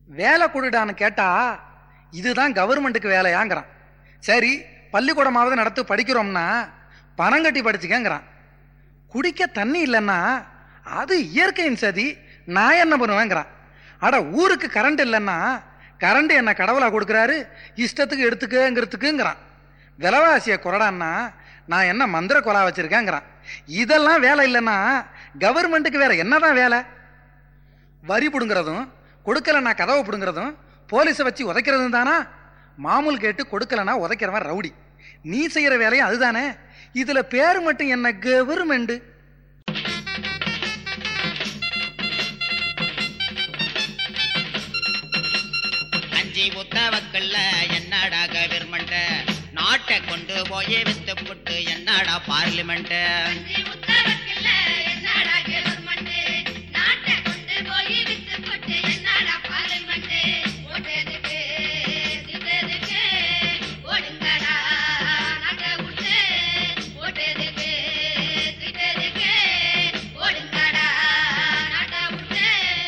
வேலை கொடுடான்னு கேட்டா இதுதான் கவர்மெண்ட்டுக்கு வேலையாங்கிறான் சரி பள்ளிக்கூடமாவது நடத்து படிக்கிறோம்னா பணம் கட்டி படிச்சுக்கங்கிறான் குடிக்க தண்ணி இல்லைன்னா அது இயற்கையின் சதி நான் என்ன பண்ணுவேங்கிறான் அட ஊருக்கு கரண்ட் இல்லைன்னா கரண்ட் என்ன கடவுளா கொடுக்குறாரு இஷ்டத்துக்கு எடுத்துக்கங்கிறதுக்குங்கிறான் விலைவாசியை குறடான்னா நான் என்ன மந்திர கொலா வச்சிருக்கேங்கிறான் இதெல்லாம் வேலை இல்லைன்னா கவர்மெண்ட்டுக்கு வேற என்னதான் வேலை வரி பிடுங்கிறதும் கொடுக்கலன்னா கதவை பிடுங்கிறதும் போலீஸை வச்சு உதைக்கிறதும் தானா மாமூல் கேட்டு கொடுக்கலனா உதைக்கிறவன் ரவுடி நீ செய்யற வேலையும் அதுதானே இதுல பேர் மட்டும் என்ன கவர்மெண்ட் அஞ்சி புத்தவக்கல்ல என்னடா கவர்மெண்ட் நாட்டை கொண்டு போய் வித்து புட்டு என்னடா பார்லிமெண்ட் அஞ்சி உத்தரவுக்கில்ல என்னடா கவர்மெண்ட் நாட்டை கொண்டு போய் வித்து போட்டு என்னடா பார்லிமெண்ட் ஓட்டேதுக்கு திட்டதுக்கு ஓடுங்கடா நாட்டை விட்டு ஓட்டேதுக்கு திட்டதுக்கு ஓடுங்கடா நாட்டை விட்டு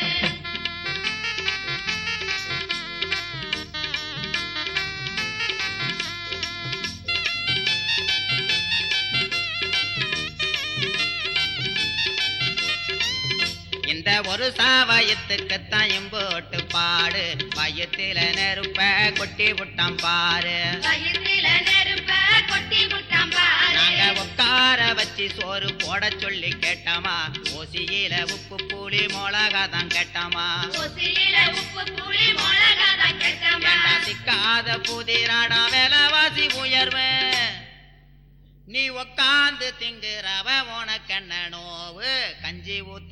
இந்த ஒரு சாவயத்துக்குத்தான் எம்போட்டு பாடு வயத்தில நெருப்ப கொட்டி விட்டான் பாரு வயிற்றில நெருப்ப கொட்டி விட்டான் பாரு நாங்க உட்கார வச்சு சோறு போட சொல்லி கேட்டாமா ஓசியில உப்பு புளி மிளகா தான் கேட்டாமா ஓசியில உப்பு புளி மிளகா தான் கேட்டமா ஏண்டா சிக்காத புதிராடா விலைவாசி உயர்வு நீ உக்காந்து திங்குறவ உனக்கு என்ன நோவு கஞ்சி ஊத்த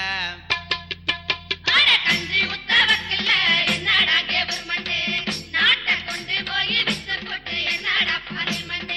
அட கஞ்சி உத்தவக்கில்ல என்னடா கவர்மெண்ட் நாட்டை கொண்டு போய் வித்து போட்டு என்னடா பார்லிமெண்ட்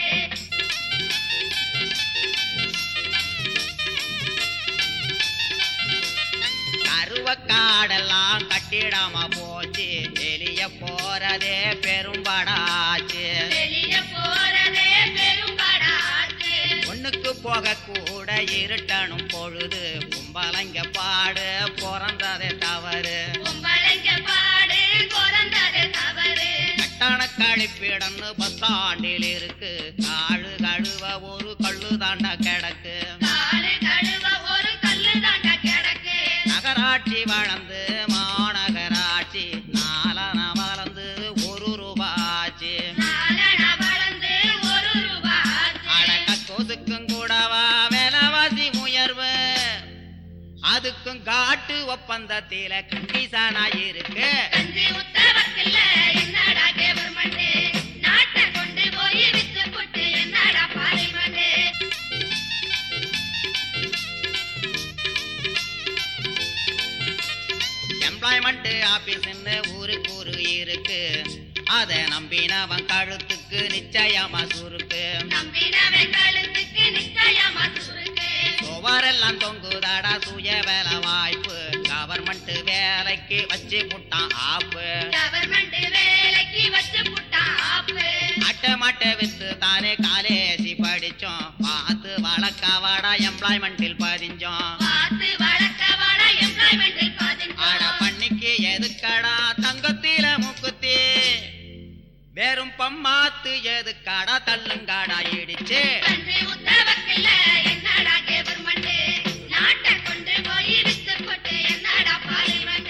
கருவக்காடெல்லாம் கட்டிடாம போச்சு எலிய போறதே பெரும்படாச்சு வெளிய போறதே பெரும்பாடாச்சு ஒண்ணுக்கு போக கூட இருட்டணும் பொழுது கும்பலங்க பாடு பிறந்ததே தவறு பொம்பளைங்க பாடு பிறந்தது தவறு கட்டண கழிப்பிடம்னு பத்தாண்டில் இருக்கு காழு கழுவ ஒரு கள்ளு தாண்டா கிடக்கு காலு கழுவ ஒரு கல்லு தாண்டா கிடக்கு நகராட்சி வளர்ந்து மாநகராட்சி நாலன வளர்ந்து ஒரு ரூபாச்சு நாலனா வளர்ந்து ஒரு ரூபாச்சு அடக்க கொதுக்கும் கூடவா விலைவாசி உயர்வு அதுக்கும் காட்டு ஒப்பந்தத்தில கண்டிசானா இருக்கு கஞ்சி உத்தவக்கில்ல என்னடா கவர்மெண்ட் நாட்டை கொண்டு போய் வித்து போட்டு என்னடா பார்லிமெண்ட் எம்ப்ளாய்மெண்ட் ஆபீஸ்னு ஊருக்கு ஊரு இருக்கு அதை நம்பினவன் கழுத்துக்கு நிச்சயமா சுருக்கு நம்பினவன் கழுத்துக்கு நிச்சயமா சுருக்கு சுவரெல்லாம் தொங்குதாடா சுய வேலை வாய்ப்பு கவர்மெண்ட் வேலைக்கு வச்சு புட்டான் ஆப்பு கவர்மெண்ட் வேலைக்கு வச்சு புட்டான் ஆப்பு அட்டை மாட்டை வித்து தானே காலேசி படிச்சோம் பார்த்து வழக்காவாடா எம்ப்ளாய்மெண்டில் பதிஞ்சோம் பார்த்து வளர்க்க வாட எம்ப்ளாய்மெண்ட் ஆட பதிஞ்சோம் பண்ணிக்கு எதுக்கடா தங்கத்தில முக்குத்தி வெறும் பம்மாத்து எதுக்கடா தள்ளுங்காடா இடிச்சு கஞ்சி உத்தவக்கில்ல என்னடா கவர்மெண்ட் நாட்டை கொண்டு போய் வித்து போட்டு என்னடா பார்லிமெண்ட்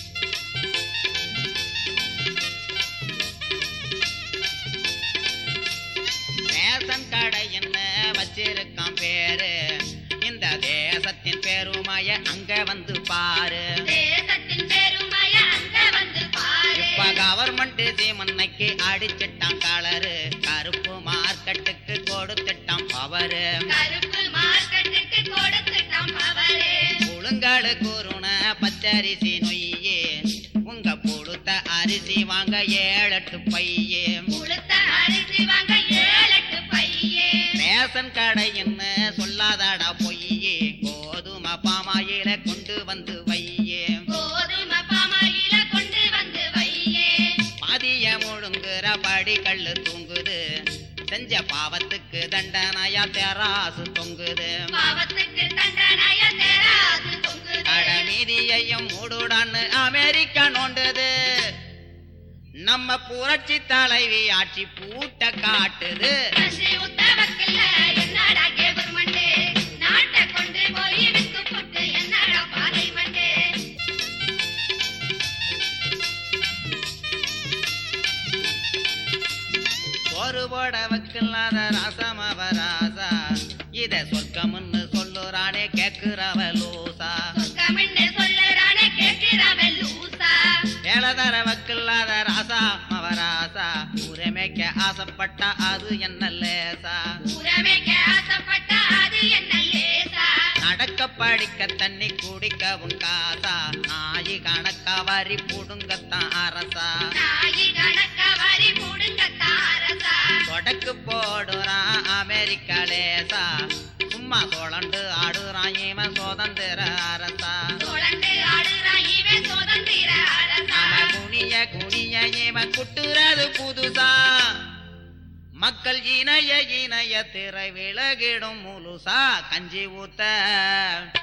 ரேஷன் கடை என்ன வச்சிருக்கான் பேரு இந்த தேசத்தின் பெருமைய அங்க வந்து பாரு தேசத்தின் பெருமைய அங்க வந்து பாரு இப்ப கவர்மெண்ட் சீமன்னைக்கு அடிச்சிட்டான் கலரு கருப்பு மார்க்கெட்டுக்கு கொடுத்துட்டான் பவரு கருப்பு மார்க்கெட்டுக்கு கொடுத்துட்டான் பவரு புழுங்கடு குருண பச்சரிசி நொய்யே உங்க புழுத்த அரிசி வாங்க ஏழெட்டு பையே உளுத்த அரிசி வாங்க ஏழெட்டு பையே ரேஷன் கடை என்ன சொல்லாதடா பொய்யே கோதுமை பாமாயில கொண்டு வந்து வையே கோதுமை பாமாயில கொண்டு வந்து வையே பாதிய முழுங்குற படி கல்லு தூங்குது செஞ்ச பாவத்துக்கு தண்டனையா தெராசு தொங்குது பாவத்துக்கு தண்டனைய தேராது தொங்குது அட மீதியையும் மூடுடான்னு அமெரிக்கா நோண்டுது நம்ம புரட்சி தலைவி ஆட்சி பூட்ட காட்டுது கஞ்சி உத்தவக்கில்ல என்னடா கவர்மெண்ட் நாட்டை கொண்டு போய் வித்து போட்டு என்னடா பார்லிமெண்ட் ஒரு போட வக்கில்லாத ராசம் அவராசா இத சொர்க்கம்னு சொல்லுறானே கேக்குறவ லூசா சொர்க்கம்னு சொல்லுறானே கேட்கிறவன் லூசா வேலை தர வக்கில்லாத ராசா அவராசா உரிமைக்க ஆசைப்பட்டா அது என்ன லேசா ஊரமைக்க ஆசைப்பட்ட அது என்ன லேசா நடக்க படிக்க தண்ணி குடிக்கவும் காசா நாயி கணக்கா வரி புடுங்கத்தான் அரசா நாயி கணக்க வரி புடுங்க தாரசா தொடக்கு போடுறான் அமெரிக்கா லேசா சும்மா சோழண்டு ஆடுறான் இவன் சுதந்திர அரசா சுழண்டு ஆடுறான் இவன் சுதந்திர அரசா அவன் குனிய குனிய இவன் குட்டுறது புதுசா மக்கள் இணைய இணைய திரை விலகிடும் முழுசா கஞ்சி ஊத்த